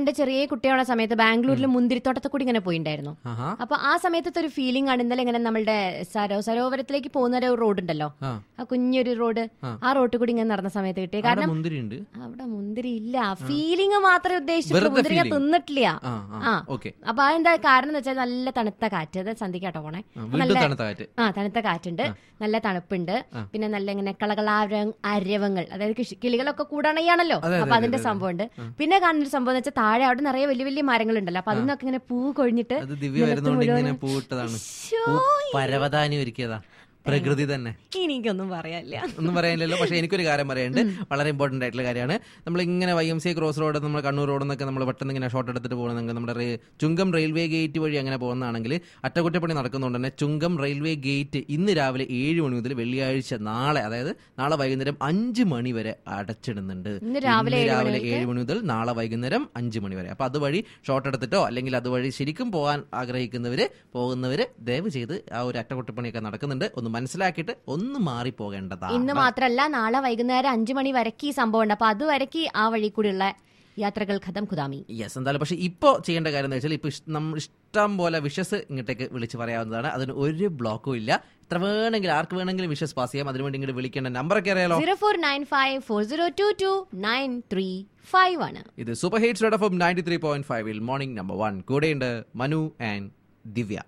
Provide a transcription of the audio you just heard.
പണ്ട് ചെറിയ കുട്ടിയുള്ള സമയത്ത് ബാംഗ്ലൂരിൽ മുന്തിരിത്തോട്ടത്തിൽ കൂടി ഇങ്ങനെ പോയിണ്ടായിരുന്നു ആഹാ അപ്പൊ ആ സമയത്തത്തെ ഒരു ഫീലിംഗ് ആണ് ഇന്നലെ ഇങ്ങനെ നമ്മളുടെ സരോ സരോവരത്തിലേക്ക് പോകുന്ന ഒരു റോഡ് ഉണ്ടല്ലോ ആ ആ കുഞ്ഞൊരു റോഡ് ആ റോഡ് കൂടി ഇങ്ങനെ നടന്ന സമയത്ത് കിട്ടിയ അവിടെ കാരണം മുന്തിരി ഉണ്ട് അവിടെ മുന്തിരി ഇല്ല ഫീലിംഗ് മാത്രമേ ഉദ്ദേശിച്ചുള്ളൂ വെറുതെ മുന്തിരി ഞാൻ feeling. തിന്നിട്ടില്ല ആ ആ. ആ ഓക്കെ അപ്പൊ അതെന്താ കാരണം എന്ന് വെച്ചാൽ നല്ല തണുത്ത കാറ്റ് അത് സന്ധിക്കാട്ടോ പോണേ വീണ്ടും തണുത്ത കാറ്റ് ആ തണുത്ത കാറ്റുണ്ട് നല്ല തണുപ്പുണ്ട് പിന്നെ നല്ല ഇങ്ങനെ കളകളാര അരവങ്ങൾ അതായത് കൃഷി- കിളികളൊക്കെ കൂടണയാണല്ലോ അതെ, അപ്പൊ അതിന്റെ സംഭവം ഉണ്ട് പിന്നെ കാണുന്ന ഒരു സംഭവം എന്ന് വെച്ചാൽ താഴെ അവിടെ നിറയെ വലിയ വലിയ മരങ്ങളുണ്ടല്ലോ അപ്പൊ അതിനൊക്കെ ഇങ്ങനെ പൂ കൊഴിഞ്ഞിട്ട് അത് ദിവ്യ വരുന്നോണ്ട് ഇങ്ങനെ പൂവിട്ടതാണ് ശ്ശോ, പൂ പരവതാനി ഒരുക്കിയതാ പ്രകൃതി തന്നെ എനിക്കൊന്നും പറയാനില്ല ഒന്നും പറയാനില്ലല്ലോ പക്ഷെ എനിക്കൊരു കാര്യം പറയാനുണ്ട് വളരെ ഇമ്പോർട്ടന്റ് ആയിട്ടുള്ള കാര്യമാണ് നമ്മൾ ഇങ്ങനെ Y M C cross road നമ്മൾ കണ്ണൂർ റോഡ് എന്നൊക്കെ നമ്മൾ പെട്ടെന്ന് ഇങ്ങനെ ഷോർട്ട് എടുത്തിട്ട് പോകുന്നെങ്കിൽ നമ്മുടെ റേ- ചുങ്കം റെയിൽവേ ഗേറ്റ് വഴി അങ്ങനെ പോകുന്നതാണെങ്കിൽ അറ്റകുറ്റപ്പണി നടക്കുന്നതുകൊണ്ട് തന്നെ ചുങ്കം റെയിൽവേ ഗേറ്റ് ഇന്ന് രാവിലെ ഏഴ് മണി മുതൽ വെള്ളിയാഴ്ച നാളെ അതായത് നാളെ വൈകുന്നേരം അഞ്ച് മണി വരെ അടച്ചിടുന്നുണ്ട് ഇന്ന് രാവിലെ ഇന്ന് ഏഴ് രാവിലെ മണിക്ക് ഏഴ് മണി മുതൽ നാളെ വൈകുന്നേരം അഞ്ച് മണി വരെ അപ്പൊ അതുവഴി ഷോർട്ട് എടുത്തിട്ടോ അല്ലെങ്കിൽ അതുവഴി ശരിക്കും പോകാൻ ആഗ്രഹിക്കുന്നവര് പോകുന്നവര് ദയവ് ചെയ്ത് ആ ഒരു അറ്റകുറ്റപ്പണിയൊക്കെ നടക്കുന്നുണ്ട് ഒന്ന് മനസ്സിലാക്കിയിട്ട് ഒന്ന് മാറി പോകേണ്ടതാണ് ഇന്ന് മാത്രല്ല നാളെ വൈകുന്നേരം അഞ്ചു മണി വരയ്ക്ക് ഈ സംഭവം ഉണ്ട് അപ്പൊ അത് വരയ്ക്ക് ആ വഴി കൂടിയുള്ള യാത്രകൾ ഖതം ഖുദാമി യെസ് എന്തായാലും പക്ഷെ ഇപ്പോൾ ചെയ്യേണ്ട കാര്യം എന്ന് വെച്ചാൽ ഇപ്പോൾ നമ്മൾ ഇഷ്ടം പോലെ വിഷസ് ഇങ്ങോട്ടേക്ക് വിളിച്ച് പറയാവുന്നതാണ് അതിന് ഒരു ബ്ലോക്കും ഇല്ല എത്ര വേണമെങ്കിലും ആർക്ക് വേണമെങ്കിലും വിഷസ് പാസ് ചെയ്യാം അതിനുവേണ്ടി ഇങ്ങോട്ട് വിളിക്കേണ്ട നമ്പറൊക്കെ അറിയാലോ zero four nine five four zero two two nine three five ആണ് ഇത് super hits red F ninety three point ഫൈവിൽ മോർണിംഗ് നമ്പർ വൺ കൂടെയുണ്ട് മനു ആൻഡ് ദിവ്യ